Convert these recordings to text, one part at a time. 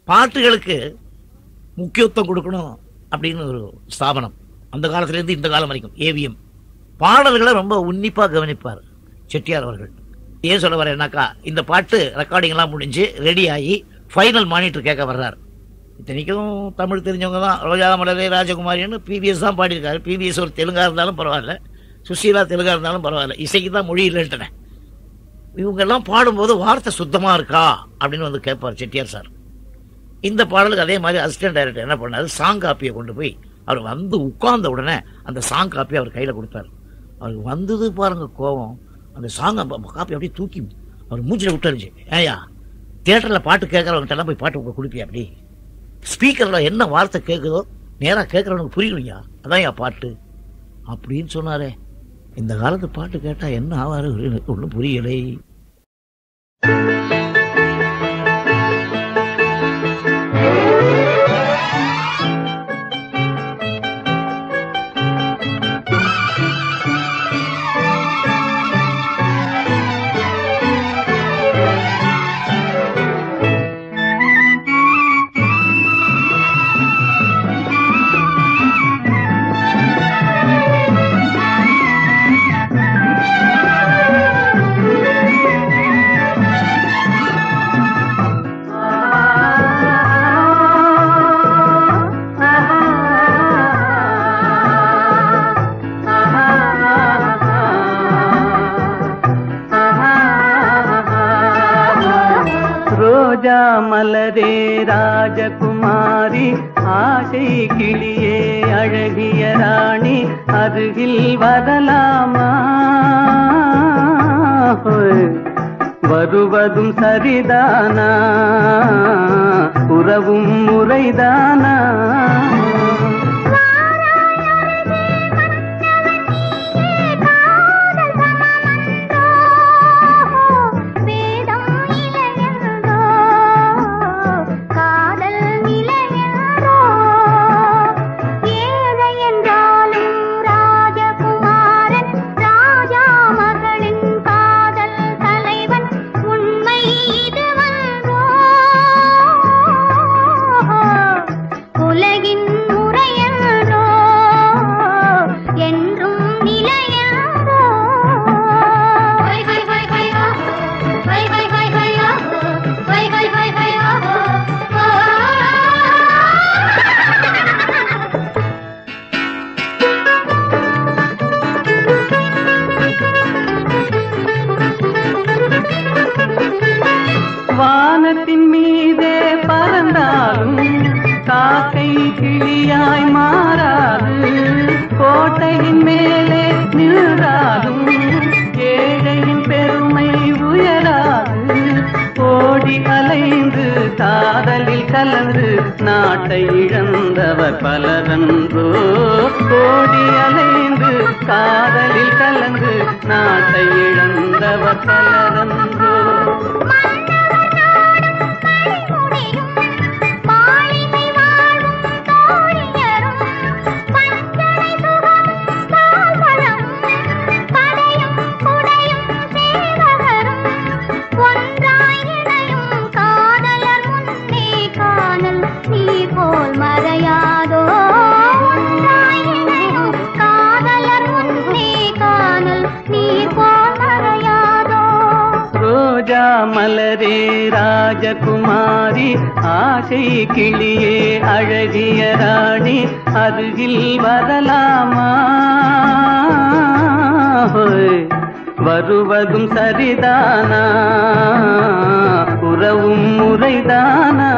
பாட்டுகளுக்கு முக்கியத்துவம் கொடுக்கணும் அப்படின்னு ஒரு ஸ்தாபனம் அந்த காலத்திலேருந்து இந்த காலம் வரைக்கும் ஏவிஎம் பாடல்களை ரொம்ப உன்னிப்பா கவனிப்பார் செட்டியார் அவர்கள் ஏன் சொல்ல வரேன்னாக்கா இந்த பாட்டு ரெக்கார்டிங் எல்லாம் முடிஞ்சு ரெடி ஆகி ஃபைனல் மானிட்டர் கேட்க வர்றார் இத்தனைக்கும் தமிழ் தெரிஞ்சவங்க தான் ரோஜா மலரே ராஜகுமாரின்னு பிபிஎஸ் தான் பாடியிருக்காரு பிபிஎஸ் ஒரு தெலுங்கா இருந்தாலும் பரவாயில்ல சுசீலா தெலுங்கா இருந்தாலும் பரவாயில்ல இசைக்கு தான் மொழி இல்லைன்ட்டனே இவங்கெல்லாம் பாடும்போது வார்த்தை சுத்தமா இருக்கா அப்படின்னு வந்து கேட்பார் செட்டியார் சார் இந்த பாடலுக்கு அதே மாதிரி அசிஸ்டன்ட் டைரக்டர் என்ன பண்ணாரு சாங் காப்பியை கொண்டு போய் அவர் வந்து உட்கார்ந்த உடனே அந்த சாங் காப்பி அவர் கையில கொடுத்தாரு அவருக்கு வந்தது பாருங்க கோபம் அந்த சாங் காப்பி அப்படியே தூக்கி அவர் மூஞ்சில விட்டுருச்சு ஏயா தியேட்டர்ல பாட்டு கேட்கறவங்க எல்லாம் போய் பாட்டு கொடுப்பியா அப்படி ஸ்பீக்கர்ல என்ன வார்த்தை கேட்குதோ நேரா கேட்கறவனுக்கு புரியலையா அதான் என் பாட்டு அப்படின்னு சொன்னாரே இந்த காலத்து பாட்டு கேட்டா என்ன ஆவாரு எனக்கு ஒன்றும் புரியலை ரோஜா மலரே ராஜகுமாரி ஆசை கிளியே அழகிய ராணி அருகில் வரலாமா ஹோய். வருவதும் சரிதானா உறவும் முறைதானா வேதம் இளையன்றோ காதல் நிலையன்றோ ஏழை என்றாலும் ராஜகுமாரன் ராஜா மகளின் காதல் தலைவன் உண்மை இதுவன்றோ உலகின் முறையன்றோ என்றும் நிலையன்றோ ஹை ஹை ஹை ஹை ஆஹோ ஹை ஹை ஹை ஹை ஆஹோ ஹை ஹை ஹை ஹை ஆஹோ வானத்தின் மீதே பறந்தாலும் காக்கை கிளியாய் மாறாது கோட்டையின் மேலே நின்றாலும் ஏழையின் பெருமை உயராது ஓடி அலைந்து காதலில் கலந்து நாட்டை இழந்தவர் பலரன்றோ ஓடி அலைந்து காதலில் கலந்து நாட்டை இழந்தவர் பலரன்றோ மாளிகை வாழும் தோழியரும் பஞ்சனை சுகமும் பால்வளம் படையும் குடையும் சேவகரும் ஒன்றாய் இணையும் காதலர் முன்னே காணல் நீர் போல் மறையாதோ ஒன்றாய் இணையும் காதலர் முன்னே காணல் நீர் போல் மறையாதோ ரோஜா மலரே ராஜகுமாரி ஆசை கிளியே அழகிய ராணி அருகில் வரலாமா ஹோய். வருவதும் சரிதானா உறவும் முறைதானா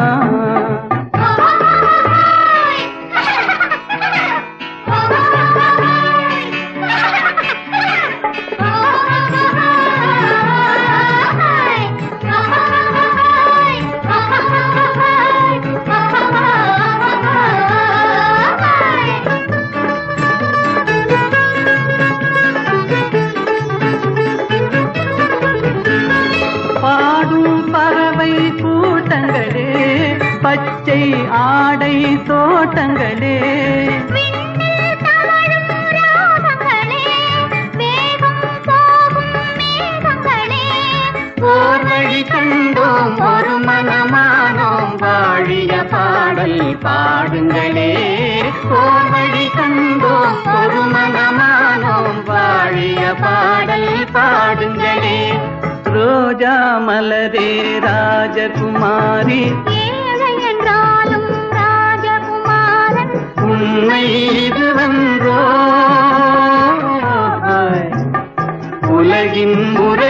பாடும் பறவை கூட்டங்களே பச்சை ஆடை தோட்டங்களே விண்ணில் தவழும் ராகங்களே, வேகம் போகும் மேகங்களே, ஓர் வழி கண்டோம் ஒரு மனமானோம் வா பாடுங்களே ஓர் வழி கண்டோம் ஒரு மனமானோம் வாழிய பாடல் பாடுங்களே ரோஜா மலரே ராஜகுமாரி ஏழை என்றாலும் ராஜகுமாரன் உண்மை இது வந்தோ உலகின் முறை